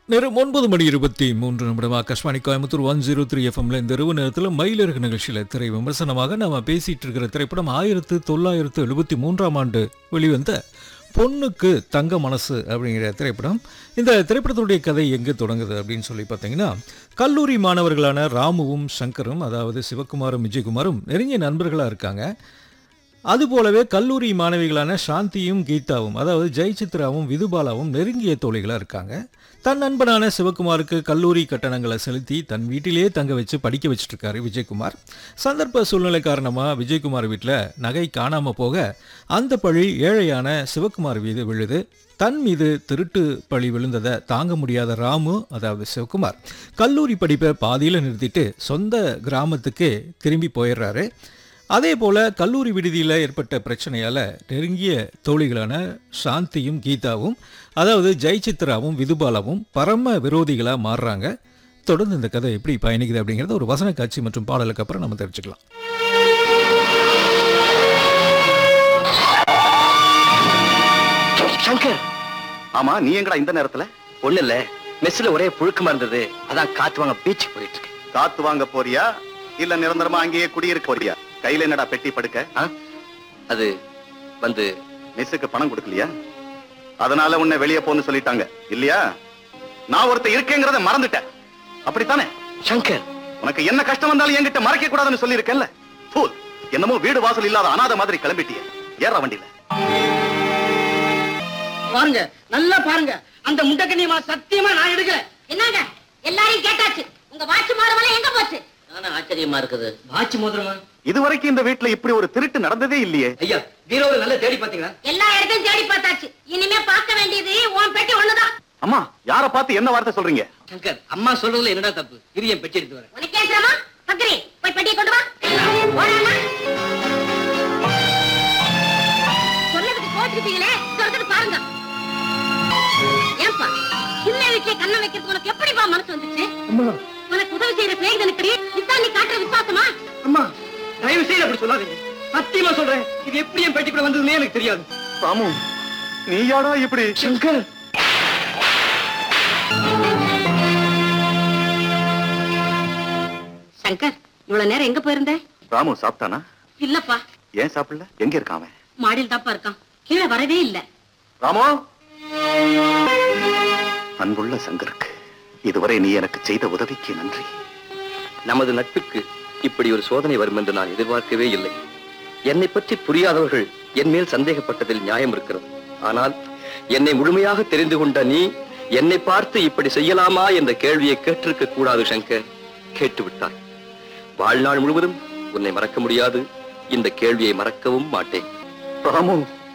நேரம் ஒன்பது மணி இருபத்தி மூன்று நிமிடம் Akashvani Coimbatore one zero three எஃப்எம்ல இந்த இரவு நேரத்தில் மயிலிறகு நிகழ்ச்சியில் திரை விமர்சனமாக நம்ம பேசிட்டு இருக்கிற திரைப்படம் ஆயிரத்து தொள்ளாயிரத்து எழுபத்தி மூன்றாம் ஆண்டு வெளிவந்த பொண்ணுக்கு தங்க மனசு அப்படிங்கிற திரைப்படம் இந்த திரைப்படத்துடைய கதை எங்கே தொடங்குது அப்படின்னு சொல்லி பார்த்தீங்கன்னா கல்லூரி மாணவர்களான ராமுவும் சங்கரும் அதாவது சிவகுமாரும் விஜயகுமாரும் நெருங்கிய நண்பர்களாக இருக்காங்க அதுபோலவே கல்லூரி மாணவிகளான சாந்தியும் கீதாவும் அதாவது ஜெயசித்ராவும் விதுபாலாவும் நெருங்கிய தோழிகளாக இருக்காங்க தன் நண்பனான சிவகுமாருக்கு கல்லூரி கட்டணங்களை செலுத்தி தன் வீட்டிலேயே தங்க வச்சு படிக்க வச்சுட்டு இருக்காரு விஜயகுமார் சந்தர்ப்ப சூழ்நிலை காரணமாக விஜயகுமார் வீட்டில் நகை காணாமல் போக அந்த பழி ஏழையான சிவகுமார் மீது விழுது தன் மீது திருட்டு பழி விழுந்ததை தாங்க முடியாத ராமு அதாவது சிவகுமார் கல்லூரி படிப்பை பாதியில் நிறுத்திட்டு சொந்த கிராமத்துக்கு திரும்பி போயிடுறாரு அதே போல கல்லூரி விடுதியில் ஏற்பட்ட பிரச்சனையால் நெருங்கிய தோழிகளான சாந்தியும் கீதாவும் அதாவது ஜெயசித்ராவும் விதுபாலாவும் பரம விரோதிகளாக மாறுறாங்க தொடர்ந்து இந்த கதை எப்படி பயணிக்குது அப்படிங்கிறத ஒரு வசன காட்சி மற்றும் பாடலுக்கு அப்புறம் நம்ம தெரிஞ்சுக்கலாம் சங்கர் ஆமா நீ எங்கடா இந்த நேரத்துல ஒண்ணு இல்ல மெஸ்ல ஒரே புழுக்கமா இருந்தது அதான் காத்து வாங்க பீச் போயிட்டு இருக்கேன் காத்து வாங்க போறியா இல்ல நிரந்தரமா அங்கேயே குடியிருக்க போறியா கையில என்னடா பெட்டி படுக்க ஆ? அது வந்து மெஸ்ஸுக்கு பணம் கொடுக்கலையா அதனால உன்னை வெளியே போன்னு சொல்லிட்டாங்க இல்லையா நான் ஒருத்தர் இருக்கேங்கிறத மறந்துட்டேன் அப்படித்தானே சங்கர் உனக்கு என்ன கஷ்டம் வந்தாலும் என்கிட்ட மறைக்க கூடாதுன்னு சொல்லியிருக்கேன்ல ஃபூல் என்னமோ வீடு வாசல் இல்லாத அனாதை மாதிரி கிளம்பிட்டிய ஏற வண்டியில பாருங்க நல்லா பாருங்க அந்த முண்டக்கண்ணியமா சத்தியமா நான் எடுக்கல என்னங்க எல்லாரையும் கேட்டாச்சு உங்க வாட்சி மாறவெல்லாம் எங்க போச்சு ஆனா ஆச்சரியமா இருக்குது வாட்சி மோதிரமா இதுவரைக்கும் இந்த வீட்டுல இப்படி ஒரு திருட்டு நடந்ததே இல்லையே ஐயா பீரோவில் நல்லா தேடி பாத்தீங்களா எல்லா இடத்தையும் தேடி பார்த்தாச்சு இனிமே பார்க்க வேண்டியது உன் பெட்டி ஒண்ணுதான் அம்மா யார பார்த்து என்ன வார்த்தை சொல்றீங்க சங்கர் அம்மா சொல்றதுல என்னடா தப்பு இரு என் பெட்டி எடுத்து வரேன் உனக்கே சிரமம் பக்கரி போய் பெட்டியை கொண்டு வா ஓடாமா சொன்னதுக்கு கோச்சிருப்பீங்களே சொல்றது பாருங்க ஏன்பா சின்ன வீட்டுல கண்ணம் வைக்கிறது உனக்கு எப்படிப்பா மனசு வந்துச்சு உனக்கு உதவி செய்யற சிநேகிதனுக்கு இதான் நீ காட்டுற விசுவாசமா அம்மா தயவு செய்து அப்படி சொல்லாதீங்க சத்தியமா சொல்றேன் இது எப்படி என் பெட்டிக்குள்ள வந்ததுன்னே எனக்கு தெரியாது ராமு நீயாடா இப்படி சங்கர் சங்கர் இவ்வளவு நேரம் எங்க போயிருந்த ராமு சாப்பிட்டானா இல்லப்பா ஏன் சாப்பிடல எங்க இருக்கான் அவன் மாடியில் தாப்பா இருக்கான் கீழே வரவே இல்ல ராமு அன்புள்ள சங்கருக்கு இதுவரை நீ எனக்கு செய்த உதவிக்கு நன்றி நமது நட்புக்கு இப்படி ஒரு சோதனை வரும் என்று நான் எதிர்பார்க்கவே இல்லை என்னை பற்றி புரியாதவர்கள் என் மேல் சந்தேகப்பட்டதில் நியாயம் இருக்கிறது ஆனால் என்னை முழுமையாக தெரிந்து கொண்ட நீ என்னை பார்த்து இப்படி செய்யலாமா என்ற கேள்வியை கேட்டிருக்க கூடாது சங்கர் கேட்டுவிட்டாய் வாழ்நாள் முழுவதும் உன்னை மறக்க முடியாது இந்த கேள்வியை மறக்கவும் மாட்டேன் ராமு